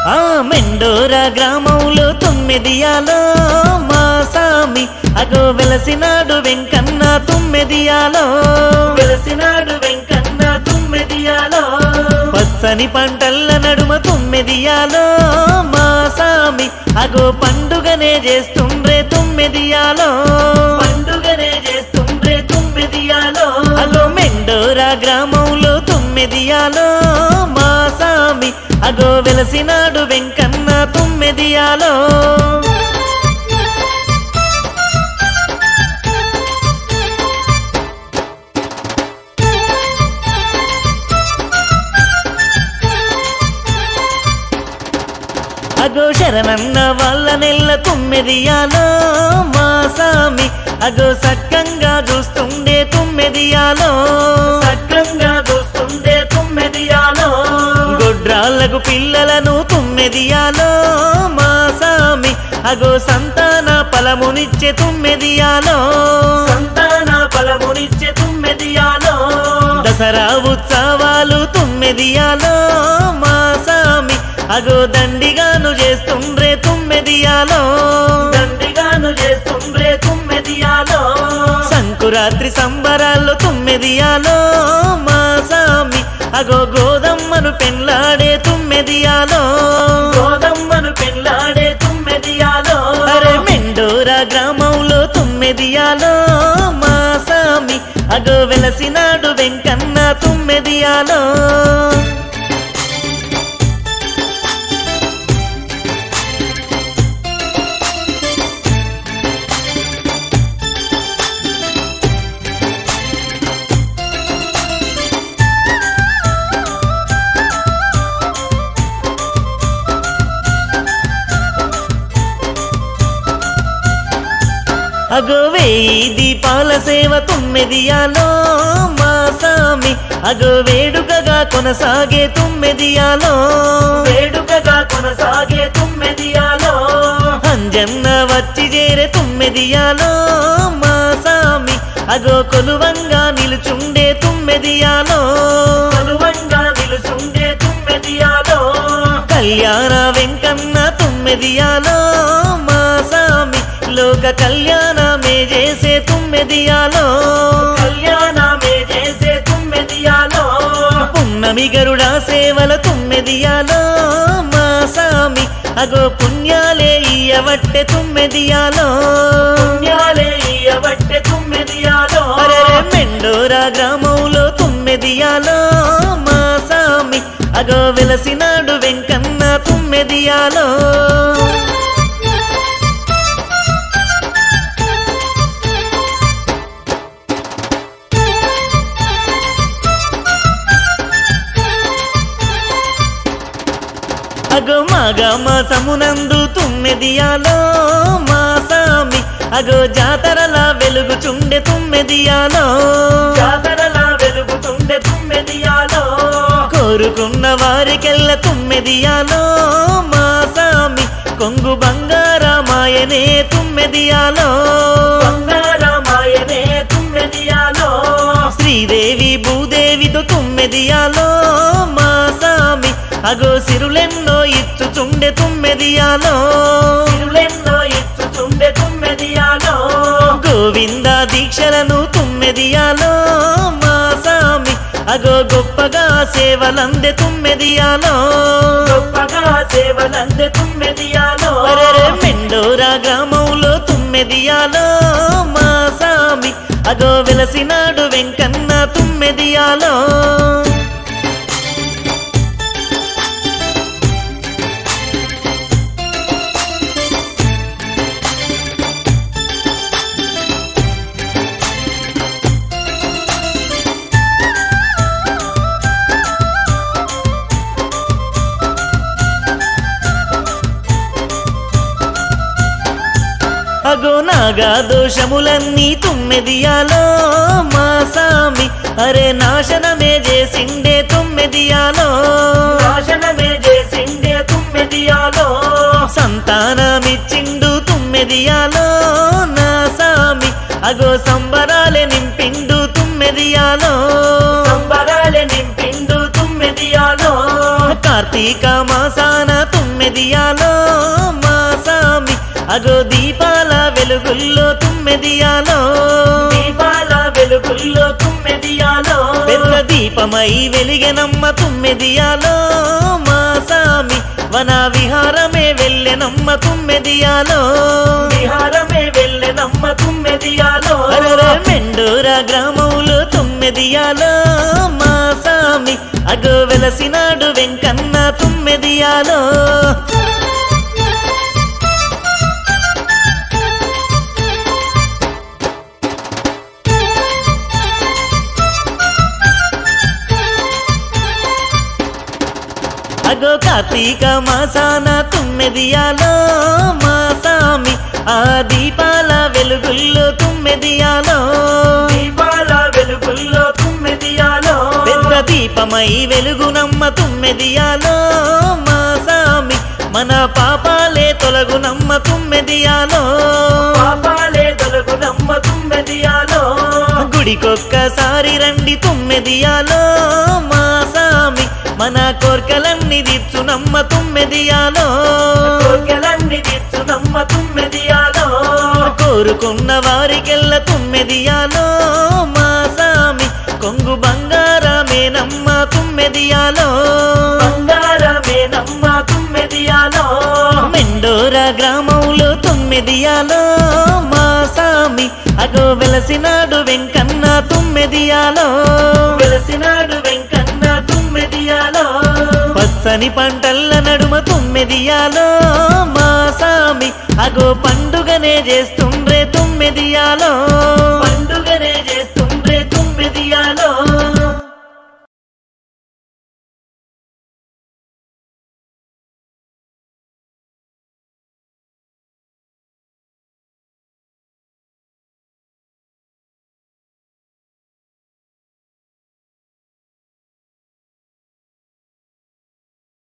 ఆ మెండోరా గ్రామంలో తొమ్మిదియాలో మా సామి అగో వెలసినాడు వెంకన్న తొమ్మిదియాలో వెలసినాడు వెంకన్న తొమ్మిదియాలో పచ్చని పంటల్ల నడుమ తొమ్మిదియాలో మా సామి అగో పండుగనే చేస్తుండ్రే తొమ్మిదియాలో పండుగనే చేస్తుండ్రే తొమ్మిదియాలో అగో మెండోరా గ్రామంలో తొమ్మిదియాలో మా సామి అగో వెలసినాడు వెంకన్న తొమ్మిదియాలో అగో శరణన్న వాళ్ళ నెల్ల తొమ్మిదియాలో మా సామి అగో సక్కంగా చూస్తుండే తొమ్మిదియాలో సక్కంగా చూస్తుండే తొమ్మిదియాలో గొడ్రాళ్ళకు పిల్లలను తొమ్మిదియాలో మా సామి అగో సంతాన ఫలమునిచ్చే తొమ్మిదియాలో సంతాన ఫలమునిచ్చే తొమ్మిదియాలో దసరా ఉత్సవాలు తొమ్మిదియాలో మా సామి అగో దండిగాను చేస్తుండ్రే తొమ్మిదియాలో దండిగాను చేస్తుండ్రే తొమ్మిదియాలో సంకురాత్రి సంబరాల్లో తొమ్మిదియాలో మా సామి అగో గోదమ్మను పెళ్ళాడే తొమ్మిదియాలో గోదమ్మను పెళ్ళాడే తొమ్మిదియాలో అరే మెండోరా గ్రామంలో తొమ్మిదియాలో మా సామి అగో వెలసినాడు వెంకన్న తొమ్మిదియాలో అగో వేయి దీపాల సేవ తొమ్మిదియాలో మా సామి అగో వేడుకగా కొనసాగే తొమ్మిదియాలో వేడుకగా కొనసాగే తొమ్మిదియాలో అంజన్న వచ్చి చేరే తొమ్మిదియాలో మా సామి అగో కొలువంగా నిలుచుండే తొమ్మిదియాలో కొలువంగా నిలుచుండే తొమ్మిదియాలో కళ్యాణ వెంకన్న తొమ్మిదియాలో మా సామి లోక కళ్యాణమే చేసే తుమ్మెదియాలో కళ్యాణమే చేసే తుమ్మెదియాలో పున్నమి గరుడా సేవల తుమ్మెదియాలో మా సామి అగో పుణ్యాలే ఇయ్యవట్టె తుమ్మెదియాలో పుణ్యాలే ఇయ్యవట్టె తుమ్మెదియాలో అరే మెండోరా గ్రామంలో తుమ్మెదియాలో మా సామి అగో వెలసినాడు వెంకన్న తుమ్మెదియాలో అగో మాగా మాసమునందు తుమ్మెదియాలో మా సామి అగో జాతరలా వెలుగుచుండె తుమ్మెదియాలో జాతరలా వెలుగుచుండె తుమ్మెదియాలో కోరుకున్న వారికెల్ల తుమ్మెదియాలో మా సామి కొంగు బంగారమాయనే తుమ్మెదియాలో బంగారమాయనే తుమ్మెదియాలో శ్రీదేవి భూదేవితో తుమ్మెదియాలో మా సామి అగో సిరులెన్నో ఇచ్చుచుండె తుమ్మెదియాలో సిరులెన్నో ఇచ్చుచుండె తుమ్మెదియాలో గోవింద దీక్షలను తుమ్మెదియాలో మా సామి అగో గొప్పగా సేవలందె తుమ్మెదియాలో గొప్పగా సేవలందె తుమ్మెదియాలో అరే మెండోరా గ్రామంలో తుమ్మెదియాలో మా సామి అగో వెలసినాడు వెంకన్న తుమ్మెదియాలో అగో నాగా దోషములన్నీ తుమ్మెదియాలో మా సామి అరే నాశనమే చేసిండే తుమ్మెదియాలో నాశనమే చేసిండే తుమ్మెదియాలో సంతానమిచ్చిండు తుమ్మెదియాలో నా సామి అగో సంబరాలే నింపిండు తుమ్మెదియాలో సంబరాలే నింపిండు తుమ్మెదియాలో కార్తీక మాసాన తుమ్మె తుమ్మెదియాలో మా సామి అగో దీపాల వెలుగుల్లో తుమ్మెదియాలో దీపాల వెలుగుల్లో తుమ్మెదియాలో పెద్ద దీపమై వెలిగెనమ్మ తుమ్మెదియాలో మా సామి వన విహారమే వెళ్ళెనమ్మ తుమ్మెదియాలో విహారమే వెళ్ళెనమ్మ తుమ్మెదియాలో అరరే మెండోరా గ్రామంలో తుమ్మెదియాలో మా సామి అగో వెలసినాడు వెంకన్న తుమ్మెదియాలో అగో కార్తీక మాసాన తుమ్మెదియాలో మా సామి ఆ దీపాల వెలుగుల్లో తుమ్మెదియాలో దీపాల వెలుగుల్లో తుమ్మెదియాలో పెద్ద దీపమై వెలుగునమ్మ తుమ్మెదియాలో మా సామి మన పాపాలే తొలగునమ్మ తుమ్మెదియాలో పాపాలే తొలగునమ్మ తుమ్మెదియాలో గుడికొక్కసారి రండి తుమ్మెదియాలో మా సామి మన కోర్కలన్నీ తీర్చునమ్మ తుమ్మెదియాలో కోర్కెలన్నీ తీర్చునమ్మ తుమ్మెదియాలో కోరుకున్న వారికెల్ల తుమ్మెదియాలో మా సామి కొంగు బంగారమేనమ్మ తుమ్మెదియాలో బంగారమేనమ్మ తుమ్మెదియాలో మెండోరా గ్రామంలో తుమ్మెదియాలో మా సామి అగో వెలసినాడు వెంకన్న తుమ్మెదియాలో వెలసినాడు వెంకన్న తుమ్మెదియాలో పచ్చని పంటల్ల నడుమ తుమ్మెదియాలో మా సామి అగో పండుగనే చేస్తుండ్రే తుమ్మెదియాలో